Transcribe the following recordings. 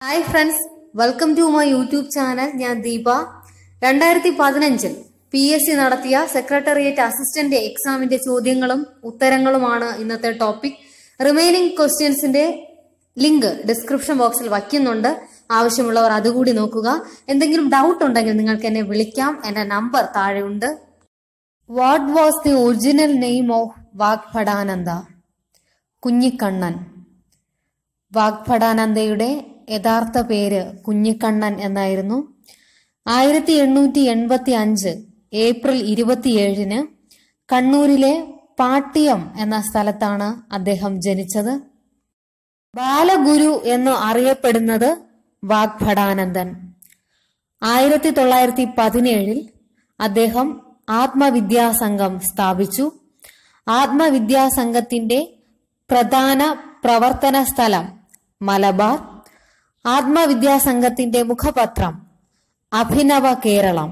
Hi friends welcome to my YouTube channel ഞാൻ ദീപ രണ്ടായിരത്തി പതിനഞ്ചിൽ പി എസ് സി നടത്തിയ സെക്രട്ടേറിയറ്റ് അസിസ്റ്റന്റ് എക്സാമിന്റെ ചോദ്യങ്ങളും ഉത്തരങ്ങളുമാണ് ഇന്നത്തെ ടോപ്പിക് റിമൈനിങ് ക്വസ്റ്റ്യൻസിന്റെ ലിങ്ക് ഡിസ്ക്രിപ്ഷൻ ബോക്സിൽ വയ്ക്കുന്നുണ്ട് ആവശ്യമുള്ളവർ അതുകൂടി നോക്കുക എന്തെങ്കിലും ഡൗട്ട് ഉണ്ടെങ്കിൽ നിങ്ങൾക്ക് എന്നെ വിളിക്കാം എന്റെ നമ്പർ താഴെയുണ്ട് what was the original name of Vagbhatananda Kunjikannan വാഗ്ഭടാനന്ദയുടെ യഥാർത്ഥ പേര് കുഞ്ഞിക്കണ്ണൻ എന്നായിരുന്നു ആയിരത്തി എണ്ണൂറ്റി എൺപത്തി അഞ്ച് ഏപ്രിൽ ഇരുപത്തിയേഴിന് കണ്ണൂരിലെ പാട്ടിയം എന്ന സ്ഥലത്താണ് അദ്ദേഹം ജനിച്ചത് ബാലഗുരു എന്ന് അറിയപ്പെടുന്നത് വാഗ്ഭടാനന്ദൻ ആയിരത്തി തൊള്ളായിരത്തി പതിനേഴിൽ അദ്ദേഹം ആത്മവിദ്യാസംഘം സ്ഥാപിച്ചു ആത്മവിദ്യാസംഘത്തിന്റെ പ്രധാന പ്രവർത്തന സ്ഥലം മലബാർ ആത്മവിദ്യാസംഘത്തിന്റെ മുഖപത്രം അഭിനവ കേരളം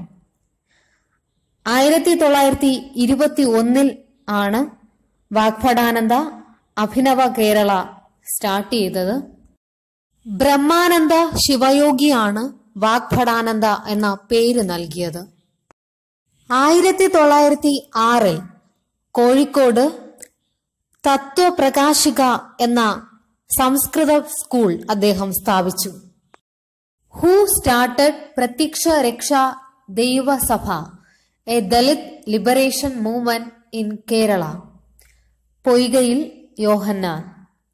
ആയിരത്തി തൊള്ളായിരത്തി ഇരുപത്തി ഒന്നിൽ ആണ് വാഗ്ഭടാനന്ദ അഭിനവ കേരള സ്റ്റാർട്ട് ചെയ്തത് ബ്രഹ്മാനന്ദ ശിവയോഗിയാണ് വാഗ്ഭടാനന്ദ എന്ന പേര് നൽകിയത് ആയിരത്തി തൊള്ളായിരത്തി ആറിൽ കോഴിക്കോട് തത്വപ്രകാശിക എന്ന സംസ്കൃത സ്കൂൾ അദ്ദേഹം സ്ഥാപിച്ചു who started Prathyaksha Raksha Daivasabha a Dalit liberation movement in Kerala Poikayil Yohannan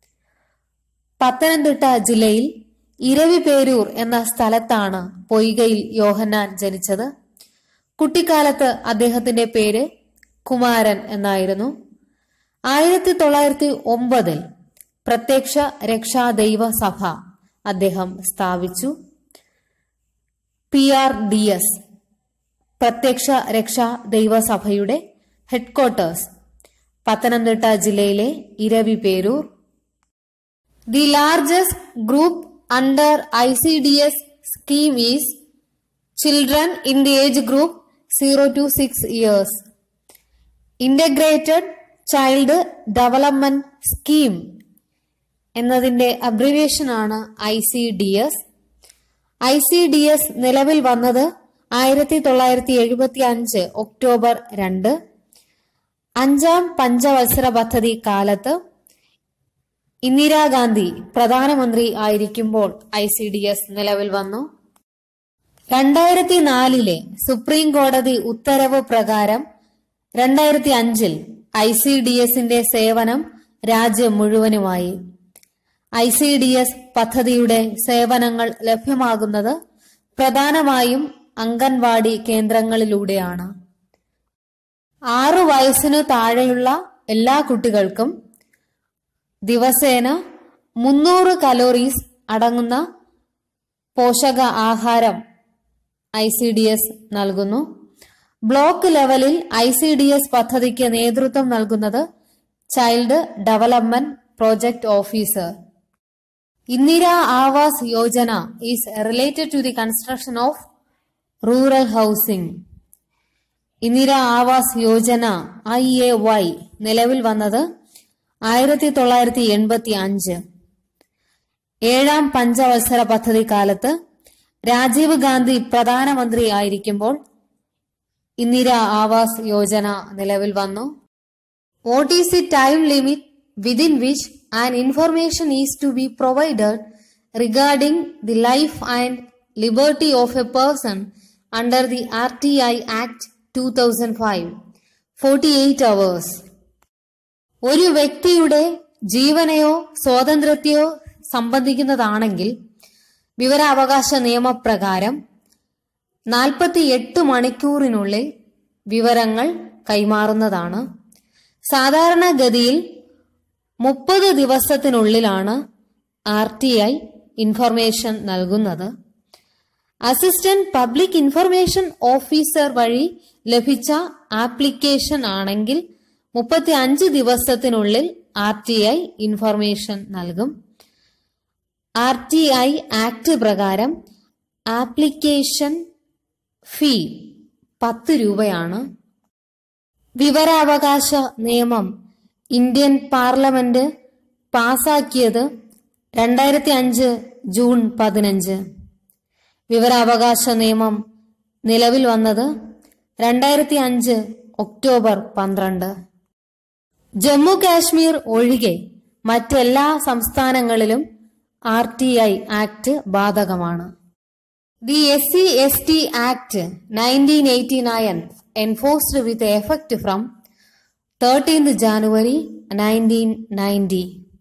Pathanamthitta ജില്ലയിൽ ഇരവിപേരൂർ എന്ന സ്ഥലത്താണ് പൊയ്കയിൽ യോഹന്നാൻ ജനിച്ചത് കുട്ടിക്കാലത്ത് അദ്ദേഹത്തിന്റെ പേര് കുമാരൻ എന്നായിരുന്നു ആയിരത്തി തൊള്ളായിരത്തി ഒമ്പതിൽ പ്രത്യക്ഷ രക്ഷാ ദൈവ സഭ അദ്ദേഹം സ്ഥാപിച്ചു പി ആർ ഡി എസ് പ്രത്യക്ഷ രക്ഷാ ദൈവസഭയുടെ ഹെഡ്ക്വാർട്ടേഴ്സ് പത്തനംതിട്ട ജില്ലയിലെ Eraviperoor the largest group under I C D S scheme is children in the age group zero to six years integrated child development scheme എന്നതിന്റെ അബ്രിവേഷൻ ആണ് I C D S I C D S നിലവിൽ വന്നത് ആയിരത്തി തൊള്ളായിരത്തി എഴുപത്തി അഞ്ച് October രണ്ട് അഞ്ചാം പഞ്ചവത്സര പദ്ധതി കാലത്ത് ഇന്ദിരാഗാന്ധി പ്രധാനമന്ത്രി ആയിരിക്കുമ്പോൾ ഐ സി ഡി എസ് നിലവിൽ വന്നു രണ്ടായിരത്തി നാലിലെ സുപ്രീം കോടതി ഉത്തരവ് പ്രകാരം രണ്ടായിരത്തി അഞ്ചിൽ ഐ സി ഡി എസിന്റെ സേവനം രാജ്യം മുഴുവനുമായി ഐ സി ഡി എസ് പദ്ധതിയുടെ സേവനങ്ങൾ ലഭ്യമാകുന്നത് പ്രധാനമായും അംഗൻവാടി കേന്ദ്രങ്ങളിലൂടെയാണ് ആറു വയസ്സിനു താഴെയുള്ള എല്ലാ കുട്ടികൾക്കും ദിവസേന മുന്നൂറ് കലോറീസ് അടങ്ങുന്ന പോഷക ആഹാരം ഐ സി ഡി എസ് നൽകുന്നു ബ്ലോക്ക് ലെവലിൽ ഐ സി ഡി എസ് പദ്ധതിക്ക് നേതൃത്വം നൽകുന്നത് child development project officer Indira Awas Yojana is related to the construction of rural housing Indira Awas Yojana I A Y നിലവിൽ വന്നത് ആയിരത്തി തൊള്ളായിരത്തി എൺപത്തി അഞ്ച് ഏഴാം പഞ്ചവത്സര പദ്ധതി കാലത്ത് രാജീവ് ഗാന്ധി പ്രധാനമന്ത്രി ആയിരിക്കുമ്പോൾ ഇന്ദിര ആവാസ് യോജന നിലവിൽ വന്നു what is the time limit within which and information is to be provided regarding the life and liberty of a person under the R T I act two thousand five forty eight hours ഒരു വ്യക്തിയുടെ ജീവനെയോ സ്വാതന്ത്ര്യത്തെയോ സംബന്ധിക്കുന്നതാണെങ്കിൽ വിവരാവകാശ നിയമപ്രകാരം നാൽപ്പത്തി എട്ട് മണിക്കൂറിനുള്ളിൽ വിവരങ്ങൾ കൈമാറുന്നതാണ് സാധാരണഗതിയിൽ മുപ്പത് ദിവസത്തിനുള്ളിലാണ് ആർ ടി ഐ ഇൻഫർമേഷൻ നൽകുന്നത് അസിസ്റ്റന്റ് പബ്ലിക് ഇൻഫർമേഷൻ ഓഫീസർ വഴി ലഭിച്ച ആപ്ലിക്കേഷൻ ആണെങ്കിൽ മുപ്പത്തി അഞ്ച് ദിവസത്തിനുള്ളിൽ ആർ ടി ഐ ഇൻഫർമേഷൻ നൽകും ആർ ടി ഐ ആക്ട് പ്രകാരം ആപ്ലിക്കേഷൻ ഫീ പത്ത് രൂപയാണ് വിവരാവകാശ നിയമം ഇന്ത്യൻ പാർലമെന്റ് പാസാക്കിയത് രണ്ടായിരത്തി അഞ്ച് ജൂൺ പതിനഞ്ച് വിവരാവകാശ നിയമം നിലവിൽ വന്നത് രണ്ടായിരത്തി അഞ്ച് ഒക്ടോബർ പന്ത്രണ്ട് ജമ്മു കാശ്മീർ ഒഴികെ മറ്റെല്ലാ സംസ്ഥാനങ്ങളിലും ആർ ടി ഐ ആക്ട് ബാധകമാണ് the S C S T act nineteen eighty nine enforced with effect from thirteenth January nineteen ninety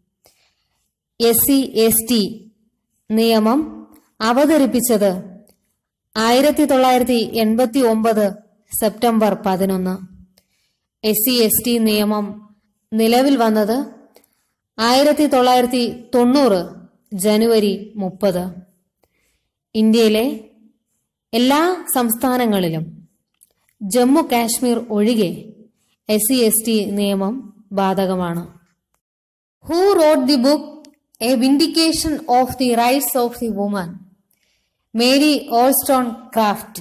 S C S T നിയമം അവതരിപ്പിച്ചത് ആയിരത്തി തൊള്ളായിരത്തി എൺപത്തി ഒമ്പത് സെപ്റ്റംബർ പതിനൊന്ന് എസ് സി എസ് ടി നിയമം നിലവിൽ വന്നത് ആയിരത്തി തൊള്ളായിരത്തി തൊണ്ണൂറ് ജനുവരി മുപ്പത് ഇന്ത്യയിലെ എല്ലാ സംസ്ഥാനങ്ങളിലും ജമ്മു കാശ്മീർ ഒഴികെ എസ് സി എസ് ടി നിയമം ബാധകമാണ് who wrote the book a vindication of the rights of the woman Mary Wollstonecraft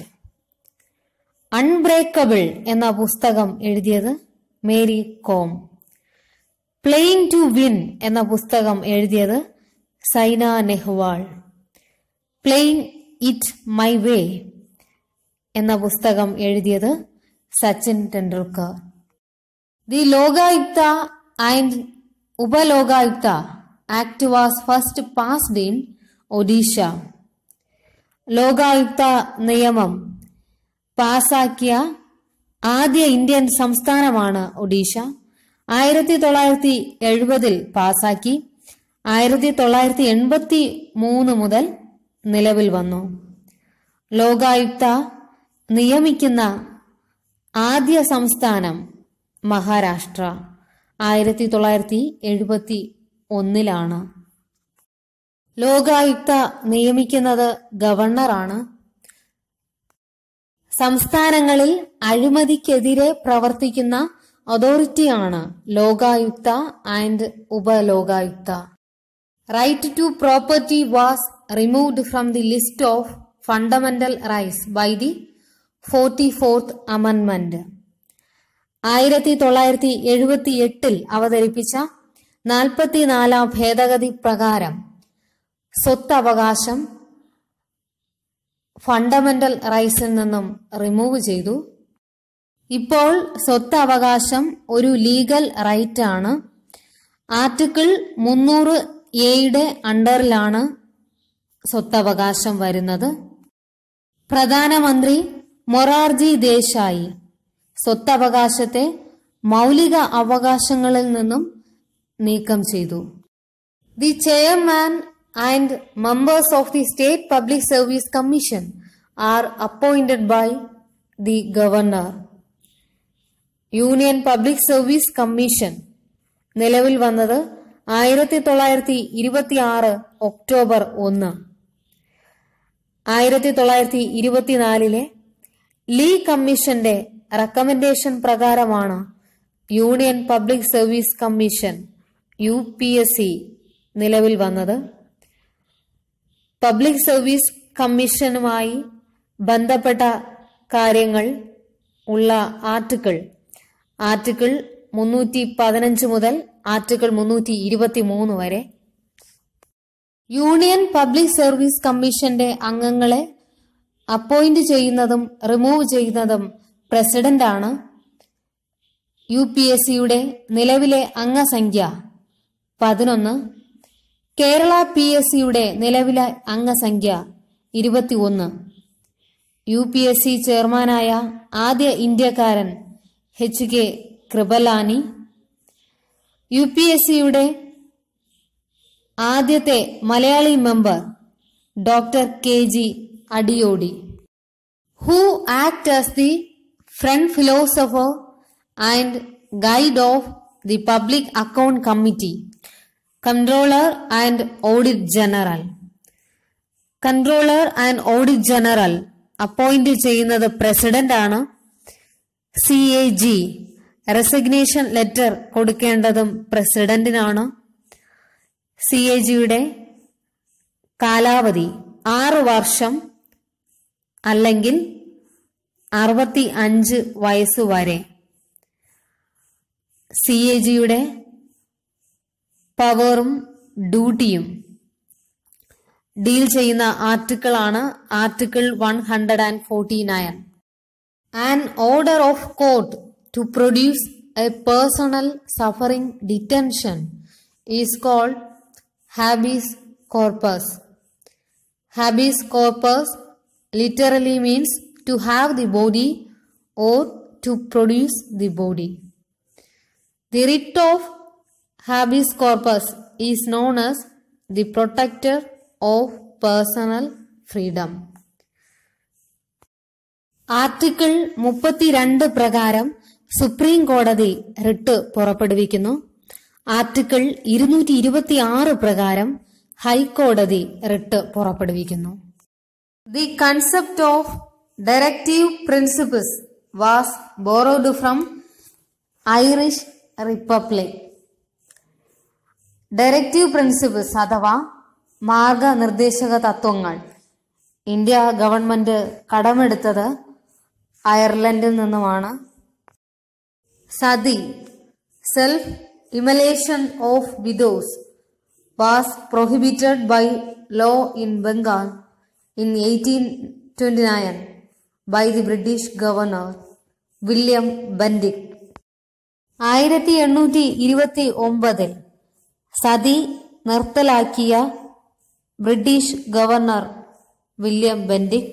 unbreakable എന്ന പുസ്തകം എഴുതിയത് Mary Kom playing to win എന്ന പുസ്തകം എഴുതിയത് Saina Nehwal playing it my way എന്ന പുസ്തകം എഴുതിയത് Sachin Tendulkar the Lokayukta and Upalokayukta act was first passed in Odisha Lokayukta നിയമം പാസാക്കിയ ആദ്യ ഇന്ത്യൻ സംസ്ഥാനമാണ് ഒഡീഷ ആയിരത്തി തൊള്ളായിരത്തി എഴുപതിൽ പാസാക്കി ആയിരത്തി തൊള്ളായിരത്തി എൺപത്തി മൂന്ന് മുതൽ നിലവിൽ വന്നു ലോകായുക്ത നിയമിക്കുന്ന ആദ്യ സംസ്ഥാനം മഹാരാഷ്ട്ര ആയിരത്തി തൊള്ളായിരത്തി എഴുപത്തി ഒന്നിലാണ് ലോകായുക്ത നിയമിക്കുന്നത് ഗവർണറാണ് സംസ്ഥാനങ്ങളിൽ അഴിമതിക്കെതിരെ പ്രവർത്തിക്കുന്ന അതോറിറ്റിയാണ് Lokayukta and Upalokayukta right to property was removed from the list of fundamental rights by the forty fourth അമൻമെന്റ് ആയിരത്തി തൊള്ളായിരത്തി എഴുപത്തി എട്ടിൽ അവതരിപ്പിച്ച നാൽപ്പത്തിനാലാം ഭേദഗതി പ്രകാരം സ്വത്തവകാശം ഫണ്ടമെന്റൽ റൈറ്റ്സിൽ നിന്നും റിമൂവ് ചെയ്തു ഇപ്പോൾ സ്വത്ത് അവകാശം ഒരു ലീഗൽ റൈറ്റ് ആണ് ആർട്ടിക്കിൾ മുന്നൂറ് എയുടെ അണ്ടറിലാണ് സ്വത്തവകാശം വരുന്നത് പ്രധാനമന്ത്രി മൊറാർജി ദേശായി സ്വത്തവകാശത്തെ മൗലിക അവകാശങ്ങളിൽ നിന്നും നീക്കം ചെയ്തു the chairman and members of the state public service commission are appointed by the governor union public service commission നിലവിൽ വന്നത് ആയിരത്തി തൊള്ളായിരത്തി ഇരുപത്തി ആറ് ഒക്ടോബർ ഒന്ന് ആയിരത്തി തൊള്ളായിരത്തി ഇരുപത്തിനാലിലെ ലീ കമ്മീഷന്റെ റെക്കമെൻഡേഷൻ പ്രകാരമാണ് union public service commission U P S C നിലവിൽ വന്നത് പബ്ലിക് സർവീസ് കമ്മീഷനുമായി ബന്ധപ്പെട്ട കാര്യങ്ങൾ ഉള്ള ആർട്ടിക്കിൾ ആർട്ടിക്കിൾ മുന്നൂറ്റി പതിനഞ്ച് മുതൽ ആർട്ടിക്കിൾ മുന്നൂറ്റി ഇരുപത്തി മൂന്ന് വരെ യൂണിയൻ പബ്ലിക് സർവീസ് കമ്മീഷന്റെ അംഗങ്ങളെ അപ്പോയിന്റ് ചെയ്യുന്നതും റിമൂവ് ചെയ്യുന്നതും പ്രസിഡന്റാണ് യു പി എസ് സിയുടെ നിലവിലെ അംഗസംഖ്യ പതിനൊന്ന് കേരള പി എസ് സിയുടെ നിലവിലെ അംഗസംഖ്യ ഇരുപത്തി ഒന്ന് യു പി എസ് സി ചെയർമാനായ ആദ്യ ഇന്ത്യക്കാരൻ H K Kripalani U P S സിയുടെ ആദ്യത്തെ Malayali member doctor K G Adiyodi who act as the friend philosopher and guide of the public account committee controller and audit general controller and audit general appoint ചെയ്യുന്നത് president ആണ് C A G resignation letter കൊടുക്കേണ്ടതും പ്രസിഡന്റിനാണ് C A ജിയുടെ കാലാവധി ആറ് വർഷം അല്ലെങ്കിൽ അറുപത്തി അഞ്ച് വയസ്സ് വരെ സി എ ജിയുടെ പവറും ഡ്യൂട്ടിയും ഡീൽ ചെയ്യുന്ന ആർട്ടിക്കിൾ ആണ് article one hundred and forty nine an order of court to produce a personal suffering detention is called habeas corpus habeas corpus literally means to have the body or to produce the body. The writ of habeas corpus is known as the protector of personal freedom. Article മുപ്പത്തിരണ്ട് പ്രകാരം supreme കോടതി writ പുറപ്പെടുവിക്കുന്നു article ഇരുന്നൂറ്റി ഇരുപത്തി ആറ് പ്രകാരം ഹൈക്കോടതി writ പുറപ്പെടുവിക്കുന്നു the concept of directive principles was borrowed from Irish republic directive principles അഥവാ മാർഗനിർദ്ദേശക തത്വങ്ങൾ ഇന്ത്യ ഗവൺമെന്റ് കടമെടുത്തത് അയർലൻഡിൽ നിന്നുമാണ് sati self immolation of widows was prohibited by law in Bengal in 1829 by the British governor William Bentinck ആയിരത്തി എണ്ണൂറ്റി ഇരുപത്തി ഒമ്പതിൽ സതി നിർത്തലാക്കിയ British governor William Bentinck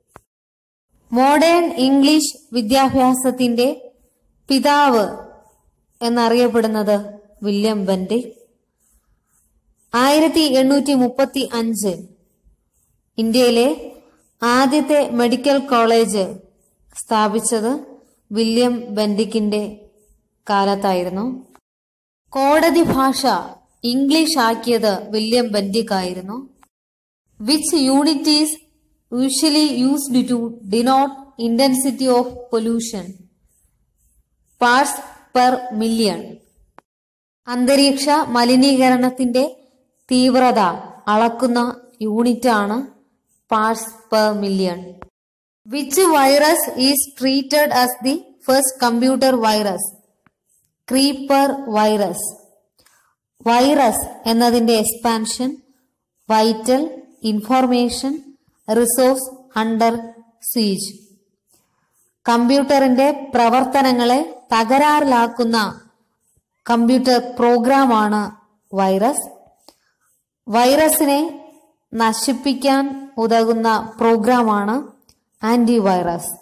modern English വിദ്യാഭ്യാസത്തിന്റെ പിതാവ് എന്നറിയപ്പെടുന്നത് വില്യം ബെൻഡിക് ആയിരത്തി എണ്ണൂറ്റി മുപ്പത്തി അഞ്ച് ഇന്ത്യയിലെ ആദ്യത്തെ മെഡിക്കൽ കോളേജ് സ്ഥാപിച്ചത് വില്യം ബെൻഡിക്കിന്റെ കാലത്തായിരുന്നു കോടതി ഭാഷ ഇംഗ്ലീഷ് ആക്കിയത് വില്യം ബെൻഡിക് ആയിരുന്നു which unit is usually used to denote intensity of pollution parts per million അന്തരീക്ഷ മലിനീകരണത്തിന്റെ തീവ്രത അളക്കുന്ന യൂണിറ്റാണ് parts per million which virus is treated as the first computer virus creeper virus virus എന്നതിന്റെ expansion vital information resource under siege കമ്പ്യൂട്ടറിന്റെ പ്രവർത്തനങ്ങളെ തകരാറിലാക്കുന്ന computer പ്രോഗ്രാമാണ് virus വൈറസിനെ നശിപ്പിക്കാൻ ഉതകുന്ന പ്രോഗ്രാമാണ് ആന്റിവൈറസ്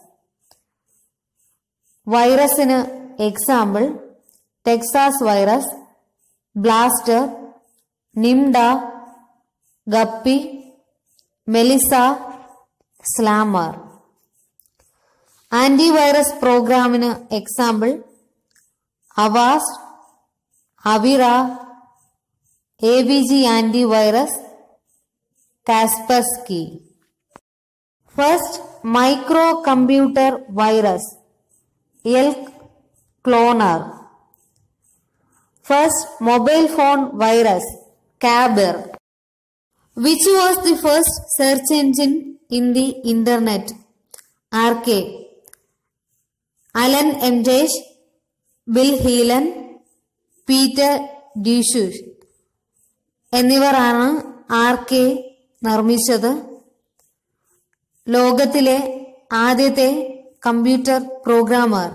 വൈറസിന് example Texas virus blaster Nimda guppy Melissa slammer antivirus പ്രോഗ്രാമിന് example Avast Avira A B G antivirus Kaspersky first micro computer virus Elk Cloner first mobile phone virus Cabir which was the first search engine in the internet Archie Alan Emtage Bill Heelan Peter Deutsch എന്നിവരാണ് Archie നിർമ്മിച്ചത് ലോകത്തിലെ ആദ്യത്തെ computer programmer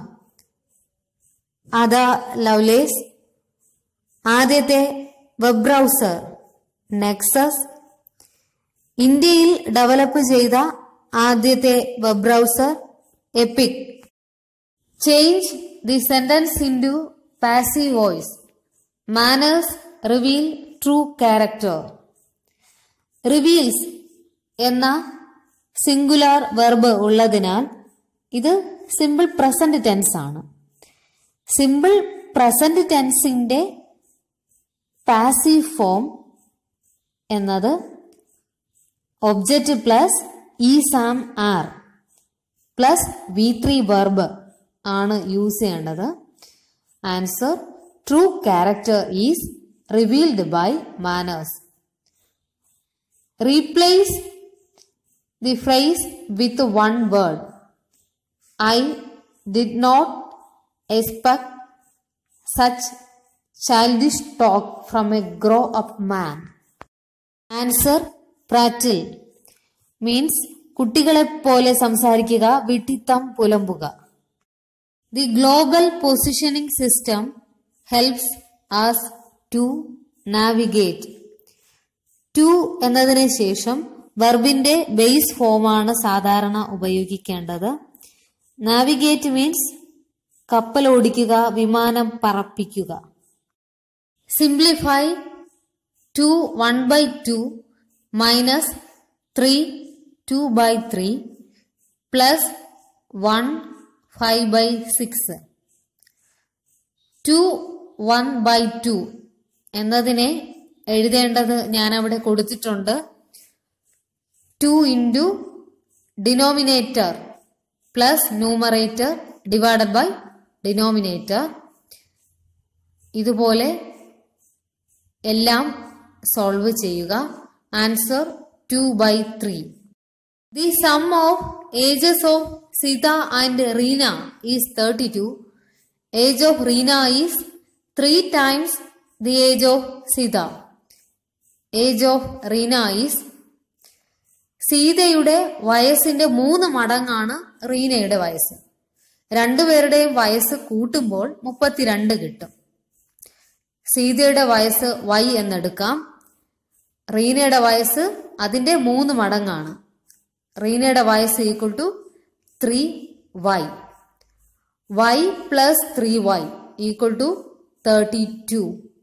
Ada Lovelace ആദ്യത്തെ web browser Nexus ഇന്ത്യയിൽ develop ചെയ്ത ആദ്യത്തെ web browser Epic change the sentence into passive voice manners reveal true character reveals എന്ന singular verb ഉള്ളതിനാൽ ഇത് സിമ്പിൾ പ്രസന്റ് ടെൻസ് ആണ് സിമ്പിൾ പ്രസന്റ് ടെൻസിന്റെ പാസീവ് ഫോം എന്നത് object plus is am are plus V three verb ആണ് use ചെയ്യേണ്ടത് answer true character is revealed by manners replace the phrase with one word I did not expect such childish talk from a grow up man answer prattle means കുട്ടികളെ പോലെ സംസാരിക്കുക വിട്ടിത്തം പുലമ്പുക the global positioning system helps us to navigate to എന്നതിന് ശേഷം വെർബിന്റെ base ഫോമാണ് സാധാരണ ഉപയോഗിക്കേണ്ടത് നാവിഗേറ്റ് മീൻസ് കപ്പൽ ഓടിക്കുക വിമാനം പറപ്പിക്കുക simplify two one by two minus three two by three plus one five by six two one by two എന്നതിനെ എഴുതേണ്ടത് ഞാൻ അവിടെ കൊടുത്തിട്ടുണ്ട് two into denominator plus numerator divided by denominator ഇതുപോലെ എല്ലാം സോൾവ് ചെയ്യുക answer two by three the sum of ages of Sita and Reena is thirty two age of Reena is three times the age of Sita age of Reena is സീതയുടെ വയസ്സിന്റെ മൂന്ന് മടങ്ങാണ് റീനയുടെ വയസ്സ് രണ്ടുപേരുടെയും വയസ്സ് കൂട്ടുമ്പോൾ മുപ്പത്തിരണ്ട് കിട്ടും സീതയുടെ വയസ്സ് വൈ എന്നെടുക്കാം റീനയുടെ വയസ്സ് അതിന്റെ മൂന്ന് മടങ്ങാണ് റീനയുടെ വയസ്സ് equal to three Y Y plus three Y equal to thirty two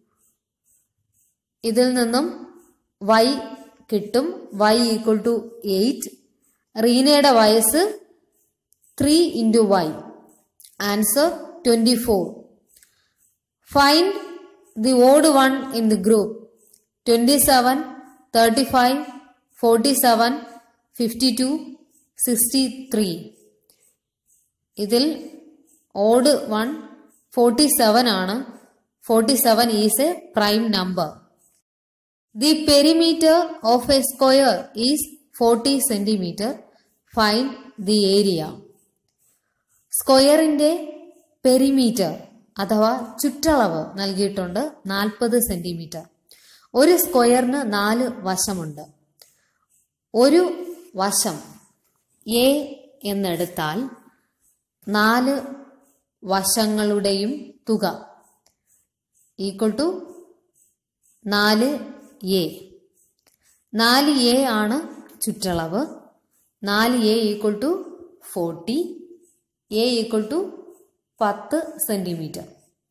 ഇതിൽ നിന്നും വൈ കിട്ടും വൈ ഈക്വൽ ടു എയ്റ്റ് റീനയുടെ വയസ്സ് three into Y answer twenty four find the odd one in the group twenty seven thirty five forty seven fifty two sixty three ഇതിൽ odd one forty seven ആണ് forty seven is a prime number the perimeter of a square is forty centimetre find the area സ്ക്വയറിന്റെ perimeter അഥവാ ചുറ്റളവ് നൽകിയിട്ടുണ്ട് നാൽപ്പത് centimetre ഒരു സ്ക്വയറിന് നാല് വശമുണ്ട് ഒരു വശം എ എന്നെടുത്താൽ നാല് വശങ്ങളുടെയും തുക ഈക്വൽ ടു നാല് എ നാല് എ ആണ് ചുറ്റളവ് നാല് A equal to forty A equal to പത്ത് സെന്റിമീറ്റർ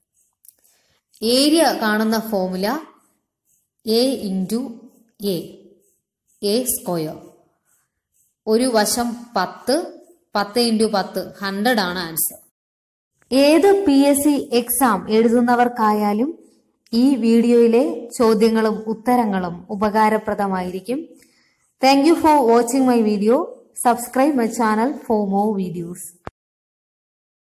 ഏരിയ കാണുന്ന formula A into A A square ഒരു വശം പത്ത് പത്ത് ഇൻറ്റു പത്ത് ഹൺഡ്രഡ് ആണ് ആൻസർ ഏത് പി എസ് സി എക്സാം എഴുതുന്നവർക്കായാലും ഈ വീഡിയോയിലെ ചോദ്യങ്ങളും ഉത്തരങ്ങളും ഉപകാരപ്രദമായിരിക്കും thank you for watching my video subscribe my channel for more videos